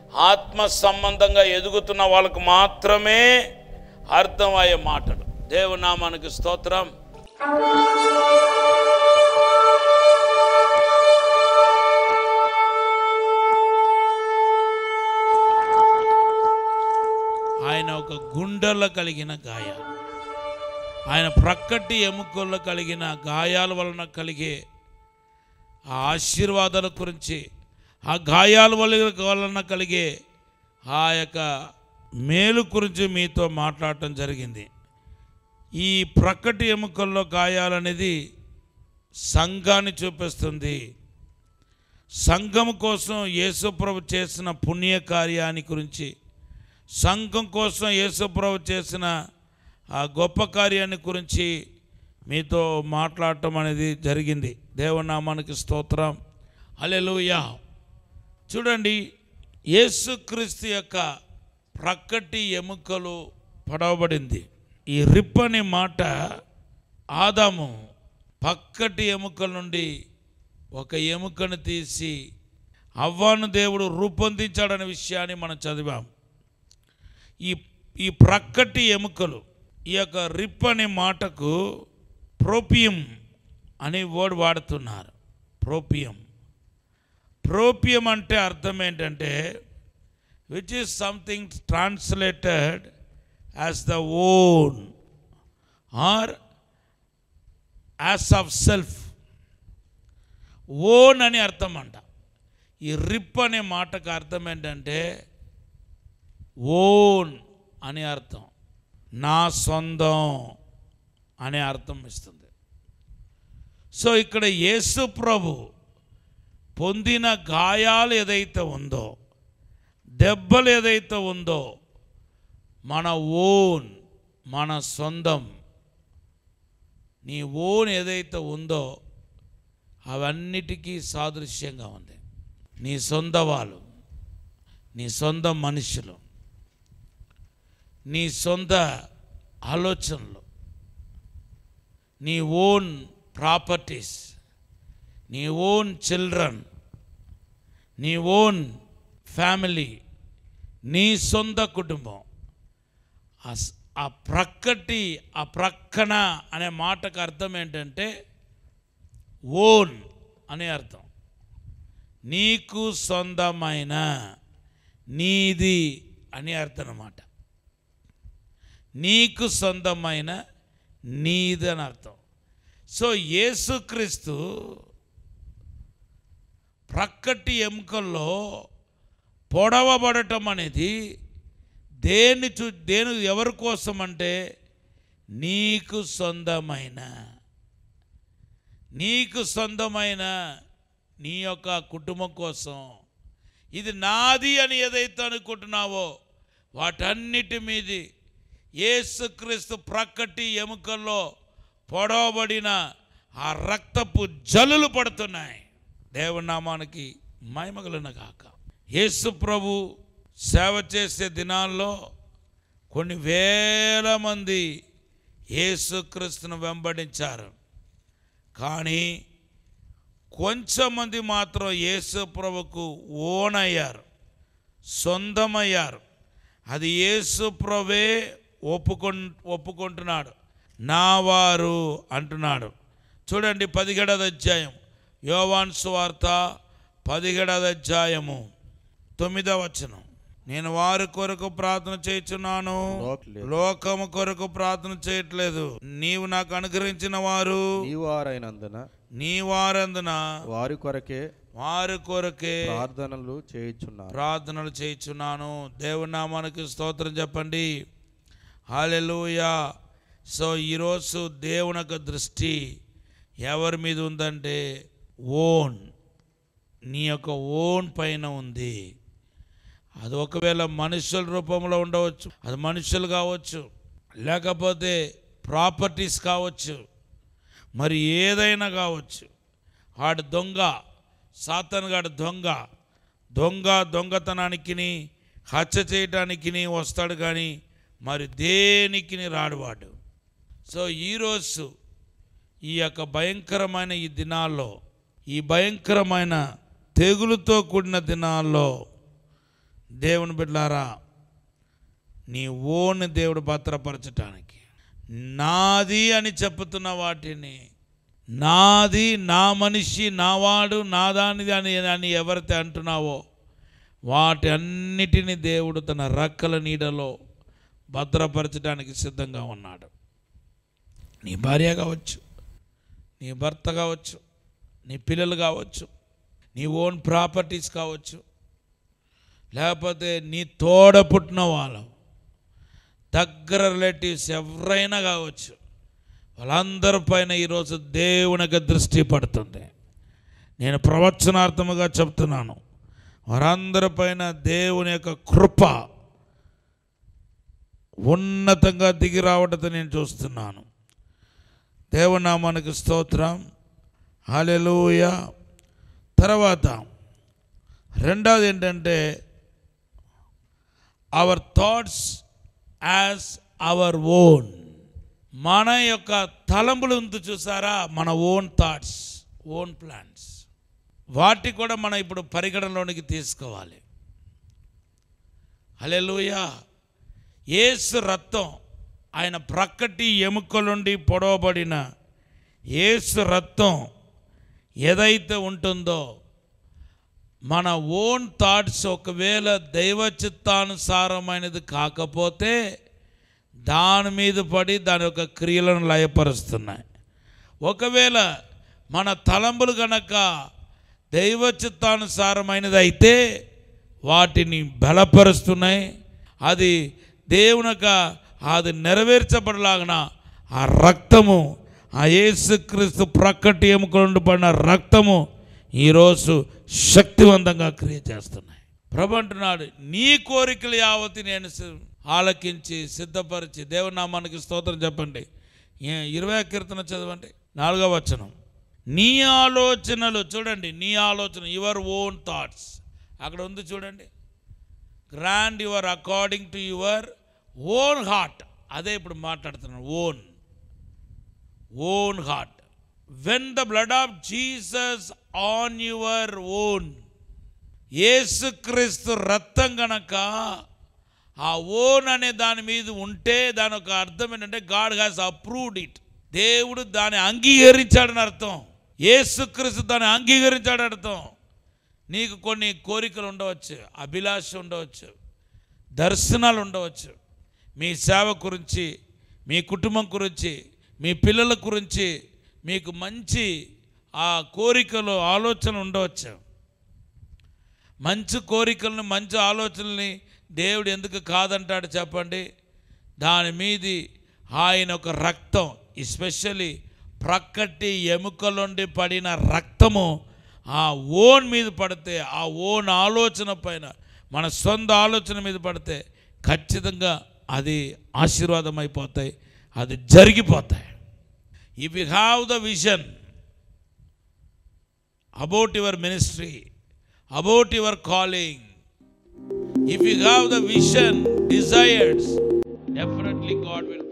ఆత్మ సంబంధంగా ఎదుగుతున్న వాళ్ళకు మాత్రమే అర్థమయ్యే మాటలు దేవునామానికి స్తోత్రం ఆయన ఒక గుండెల్లో కలిగిన గాయాలు ఆయన ప్రక్కటి ఎముకల్లో కలిగిన గాయాల వలన కలిగే ఆ ఆశీర్వాదాల గురించి ఆ గాయాల వల్ల- వలన కలిగే ఆ యొక్క మేలు గురించి మీతో మాట్లాడటం జరిగింది ఈ ప్రక్కటి ఎముకల్లో గాయాలనేది సంఘాన్ని చూపిస్తుంది సంఘం కోసం యేసుప్రభు చేసిన పుణ్య కార్యాన్ని గురించి సంఘం కోసం యేసుప్రభు చేసిన ఆ గొప్ప కార్యాన్ని గురించి మీతో మాట్లాడటం అనేది జరిగింది దేవనామానికి స్తోత్రం హల్లెలూయా చూడండి యేసుక్రీస్తు యొక్క ప్రక్కటి ఎముకలు పడవబడింది ఈ రిప్ అనే మాట ఆదాము పక్కటి ఎముకల నుండి ఒక ఎముకను తీసి అవ్వాను దేవుడు రూపొందించాడనే విషయాన్ని మనం చదివాం ఈ ఈ ప్రక్కటి ఎముకలు ఈ యొక్క రిప్ అనే మాటకు ప్రోపియం అనే వర్డ్ వాడుతున్నారు ప్రోపియం ప్రోపియం అంటే అర్థం ఏంటంటే which is something translated as the own or as of self own అని అర్థం అంట ఈ రిప్ అనే మాటకు అర్థం ఏంటంటే ఓన్ అని అర్థం నా సొంతం అనే అర్థం ఇస్తుంది సో ఇక్కడ యేసు ప్రభు పొందిన గాయాలు ఏదైతే ఉందో దెబ్బలు ఏదైతే ఉందో మన ఓన్ మన సొంతం నీ ఓన్ ఏదైతే ఉందో అవన్నిటికీ సాదృశ్యంగా ఉంది నీ సొంత వాళ్ళు నీ సొంత మనుషులు నీ సొంత ఆలోచనలు నీ ఓన్ ప్రాపర్టీస్ నీ ఓన్ చిల్డ్రన్ నీ ఓన్ ఫ్యామిలీ నీ సొంత కుటుంబం ఆ స- ఆ ప్రక్కటి ఆ ప్రక్కన అనే మాటకు అర్థం ఏంటంటే ఓన్ అనే అర్థం నీకు సొంతమైన నీది అని అర్థం అన్నమాట నీకు సొంతమైన నీది అని అర్థం సో యేసుక్రీస్తు ప్రక్కటి ఎముకల్లో పొడవబడటం అనేది దేని చూ దేని ఎవరి కోసం అంటే నీకు సొంతమైన నీకు సొంతమైన నీ యొక్క కుటుంబం కోసం ఇది నాది అని ఏదైతే అనుకుంటున్నావో వాటన్నిటి మీది యేసుక్రీస్తు ప్రక్కటి ఎముకల్లో పొడవబడిన ఆ రక్తపు జల్లులు పడుతున్నాయి దేవుని నామానికి మహిమగలన కాక యేసు ప్రభు సేవ చేసే దినాల్లో కొన్ని వేల మంది యేసుక్రీస్తును వెంబడించారు కానీ కొంచెం మంది మాత్రం యేసు ప్రభుకు ఓనయ్యారు సొంతమయ్యారు అది యేసు ప్రభే ఒప్పుకొ ఒప్పుకుంటున్నాడు నా వారు అంటున్నాడు చూడండి పదిహేడవ అధ్యాయం యోవాన్ సువార్త పదిహేడవ అధ్యాయము తొమ్మిదవ వచనం నేను వారి కొరకు ప్రార్థన చేయుచున్నాను లోకలేదు. లోకము కొరకు ప్రార్థన చేయట్లేదు నీవు నాకు అనుగ్రహించిన వారు నీవారైనందున నీ వారందున వారి కొరకే వారి కొరకే ప్రార్థనలు చేయుచున్నారు ప్రార్థనలు చేయుచున్నాను దేవుని నామానికి స్తోత్రం చెప్పండి హాలెలూయా సో ఈరోజు దేవుని యొక్క దృష్టి ఎవరి మీద ఉందంటే ఓన్ నీ యొక్క ఓన్ పైన ఉంది అది ఒకవేళ మనుషుల రూపంలో ఉండవచ్చు అది మనుషులు కావచ్చు లేకపోతే ప్రాపర్టీస్ కావచ్చు మరి ఏదైనా కావచ్చు వాడు దొంగ సాతనుగాడు దొంగ దొంగ దొంగతనానికి హత్య చేయటానికి వస్తాడు కానీ మరి దేనికి రాడు వాడు సో ఈరోజు ఈ యొక్క భయంకరమైన ఈ దినాల్లో ఈ భయంకరమైన తెగులుతో కూడిన దినాల్లో దేవుని బిడ్డారా నీ ఓన్ దేవుడు భద్రపరచటానికి నాది అని చెప్పుతున్న వాటిని నాది నా మనిషి నావాడు నాదానిది అని అని ఎవరైతే అంటున్నావో వాటి అన్నిటిని దేవుడు తన రక్కల నీడలో భద్రపరచడానికి సిద్ధంగా ఉన్నాడు నీ భార్య కావచ్చు నీ భర్త కావచ్చు నీ పిల్లలు కావచ్చు నీ ఓన్ ప్రాపర్టీస్ కావచ్చు లేకపోతే నీ తోడ పుట్టిన వాళ్ళు దగ్గర రిలేటివ్స్ ఎవరైనా కావచ్చు వాళ్ళందరి పైన ఈరోజు దేవునికి దృష్టి పడుతుంది నేను ప్రవచనార్థముగా చెప్తున్నాను వారందరి పైన దేవుని యొక్క కృప ఉన్నతంగా దిగి రావటం నేను చూస్తున్నాను దేవునామానికి స్తోత్రం హల్లెలూయ తర్వాత రెండవది ఏంటంటే our thoughts as our own మన యొక్క తలంపులు ఉంది చూసారా మన ఓన్ థాట్స్ ఓన్ ప్లాన్స్ వాటి కూడా మనం ఇప్పుడు పరిగణలోనికి తీసుకోవాలి హల్లెలూయా యేసు రక్తం ఆయన ప్రక్కటి ఎముకలుండి పొడవబడిన యేసు రక్తం ఏదైతే ఉంటుందో మన ఓన్ థాట్స్ ఒకవేళ దైవ చిత్తానుసారమైనది కాకపోతే దాని మీద పడి దాని యొక్క క్రియలను లయపరుస్తున్నాయి ఒకవేళ మన తలంపులు గనక దైవ చిత్తానుసారమైనది అయితే వాటిని బలపరుస్తున్నాయి అది దేవునక అది నెరవేర్చబడలాగిన ఆ రక్తము ఆ యేసుక్రీస్తు ప్రక్కటి ఎముకలు పడిన రక్తము ఈరోజు శక్తివంతంగా క్రియ చేస్తున్నాయి ప్రభు అంటున్నాడు నీ కోరికలు యావతి నేను సి- ఆలకించి సిద్ధపరిచి దేవునామానికి స్తోత్రం చెప్పండి ఏ- ఇరవై కీర్తన చదవండి నాలుగవ వచనం నీ ఆలోచనలు చూడండి నీ ఆలోచన యువర్ ఓన్ థాట్స్ అక్కడ ఉంది చూడండి grant your according to your own heart అదే ఇప్పుడు మాట్లాడుతున్నాను own own heart when the blood of Jesus on your own యేసుక్రీస్తు రక్తం గనక ఆ ఓన్ అనే దాని మీద ఉంటే దాని ఒక అర్థం ఏంటంటే గాడ్ హ్యాస్ అప్రూవ్డ్ ఇట్ దేవుడు దాన్ని అంగీకరించాడని అర్థం యేసుక్రీస్తు దాన్ని అంగీకరించాడు అర్థం నీకు కొన్ని కోరికలు ఉండవచ్చు అభిలాష ఉండవచ్చు దర్శనాలు ఉండవచ్చు మీ సేవ గురించి మీ కుటుంబం గురించి మీ పిల్లల గురించి మీకు మంచి ఆ కోరికలు ఆలోచన ఉండవచ్చు మంచి కోరికలను మంచి ఆలోచనల్ని దేవుడు ఎందుకు కాదంటాడు చెప్పండి దాని మీది ఆయన ఒక రక్తం ఎస్పెషల్లీ ప్రక్కటి ఎముకలుండి పడిన రక్తము ఆ ఓన్ మీద పడితే ఆ ఓన్ ఆలోచన పైన మన సొంత ఆలోచన మీద పడితే ఖచ్చితంగా అది ఆశీర్వాదం అయిపోతాయి అది జరిగిపోతాయి if you have the vision about your ministry about your calling if you have the vision desires definitely God will